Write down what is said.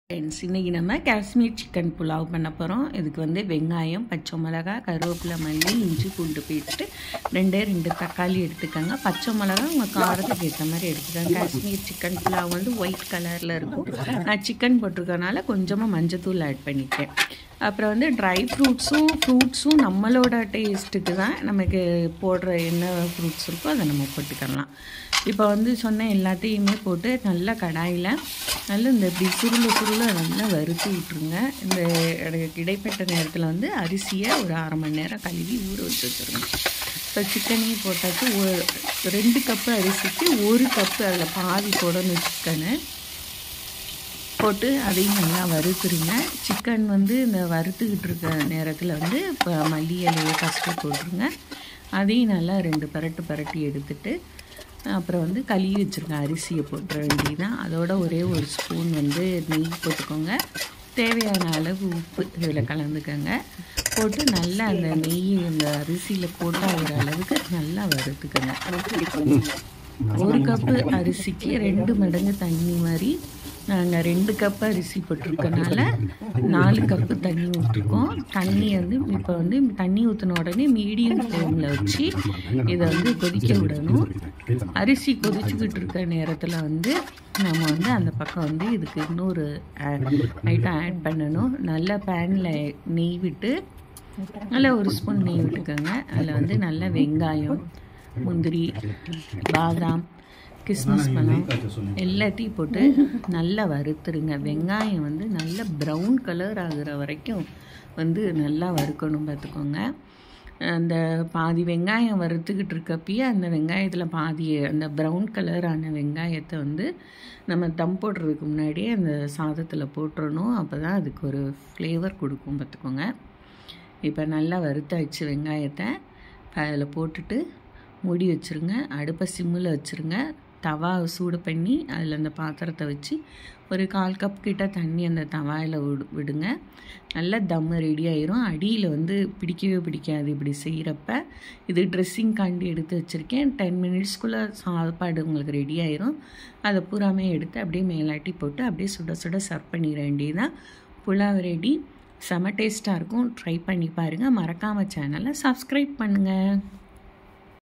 friends இன்றைக்கி நம்ம Kashmir chicken pulao பண்ண போகிறோம் இதுக்கு வந்து வெங்காயம் பச்சை மிளகா கருவேப்பிலை மல்லி இஞ்சி பூண்டு போயிட்டு ரெண்டே ரெண்டு தக்காளி எடுத்துக்கோங்க பச்சை மிளகா உங்கள் காரத்துக்கு ஏற்ற மாதிரி எடுத்துக்கோங்க காஷ்மீர் சிக்கன் புலாவ் வந்து ஒயிட் கலரில் இருக்கும் நான் சிக்கன் போட்டிருக்கனால கொஞ்சமாக மஞ்சத்தூள் ஆட் பண்ணிட்டேன் அப்புறம் வந்து ட்ரை ஃப்ரூட்ஸும் ஃப்ரூட்ஸும் நம்மளோட டேஸ்ட்டுக்கு தான் நமக்கு போடுற என்ன ஃப்ரூட்ஸ் இருக்கோ அதை நம்ம போட்டுக்கலாம் இப்போ வந்து சொன்ன எல்லாத்தையுமே போட்டு நல்லா கடாயில் நல்லா இந்த இப்படி சுருள சுருள நல்லா வறுத்து விட்ருங்க இந்த இட- இடைப்பட்ட நேரத்தில் வந்து அரிசியை ஒரு அரை மணி நேரம் கழுவி ஊற வச்சு வச்சுருங்க இப்போ சிக்கனையும் போட்டாச்சு ஒரு ரெண்டு கப்பு அரிசிக்கு ஒரு கப்பு அதில் பாதி போடணும் சிக்கனு போட்டு அதையும் நல்லா வறுத்துருங்க சிக்கன் வந்து இந்த வறுத்துக்கிட்டு இருக்க நேரத்தில் வந்து இப்போ மல்லி இலையை ஃபஸ்ட்டு போட்டுருங்க அதையும் நல்லா ரெண்டு பரட்டு பரட்டி எடுத்துட்டு அப்புறம் வந்து கழுவி வச்சுருங்க அரிசியை போட்டுற வேண்டியதான் அதோட ஒரே ஒரு ஸ்பூன் வந்து நெய் போட்டுக்கோங்க தேவையான அளவு உப்பு இதில் கலந்துக்கோங்க போட்டு நல்லா அந்த நெய் இந்த அரிசியில் போட்டு ஆகிற அளவுக்கு நல்லா வறுத்துக்கோங்க ஒரு கப்பு அரிசிக்கு ரெண்டு மடங்கு தண்ணி மாதிரி நாங்கள் ரெண்டு கப்பு அரிசி போட்டிருக்கனால நாலு கப்பு தண்ணி ஊற்றிருக்கோம் தண்ணி வந்து இப்போ வந்து தண்ணி ஊற்றின உடனே மீடியம் ஃப்ளேமில் வச்சு இதை வந்து கொதிக்க விடணும் அரிசி கொதிச்சுக்கிட்டு இருக்க நேரத்தில் வந்து நம்ம வந்து அந்த பக்கம் வந்து இதுக்கு இன்னொரு ஐட்டம் ஆட் பண்ணணும் நல்லா பேனில் நெய் விட்டு நல்லா ஒரு ஸ்பூன் நெய் விட்டுக்கோங்க அதில் வந்து நல்ல வெங்காயம் முந்திரி பாதாம் கிஸ்மிஸ் பழம் எல்லாத்தையும் போட்டு நல்லா வறுத்துருங்க வெங்காயம் வந்து நல்ல ப்ரௌன் கலர் ஆகுற வரைக்கும் வந்து நல்லா வறுக்கணும் பார்த்துக்கோங்க அந்த பாதி வெங்காயம் வறுத்துக்கிட்டு இருக்கப்பயே அந்த வெங்காயத்தில் பாதி அந்த ப்ரௌன் கலரான வெங்காயத்தை வந்து நம்ம தம் போடுறதுக்கு முன்னாடியே அந்த சாதத்தில் போட்டுறணும் அப்போ தான் அதுக்கு ஒரு ஃப்ளேவர் கொடுக்கும் பார்த்துக்கோங்க இப்போ நல்லா வறுத்தாச்சு வெங்காயத்தை அதில் போட்டுட்டு மூடி வச்சுருங்க அடுப்பை சிம்மில் வச்சுருங்க தவா சூடு பண்ணி அதில் அந்த பாத்திரத்தை வச்சு ஒரு கால் கப் கிட்ட தண்ணி அந்த தவாயில் விடு விடுங்க நல்லா தம்மு ரெடி ஆயிரும் அடியில் வந்து பிடிக்கவே பிடிக்காது இப்படி செய்கிறப்ப இது ட்ரெஸ்ஸிங் காண்டி எடுத்து வச்சுருக்கேன் டென் மினிட்ஸ்க்குள்ளே சாப்பாடு உங்களுக்கு ரெடி ஆயிரும் அதை பூராமே எடுத்து அப்படியே மேலாட்டி போட்டு அப்படியே சுட சுட சர்வ் பண்ணிட வேண்டியதான் புலாவ் ரெடி செம டேஸ்ட்டாக இருக்கும் ட்ரை பண்ணி பாருங்கள் மறக்காமல் சேனலை சப்ஸ்கிரைப் பண்ணுங்கள்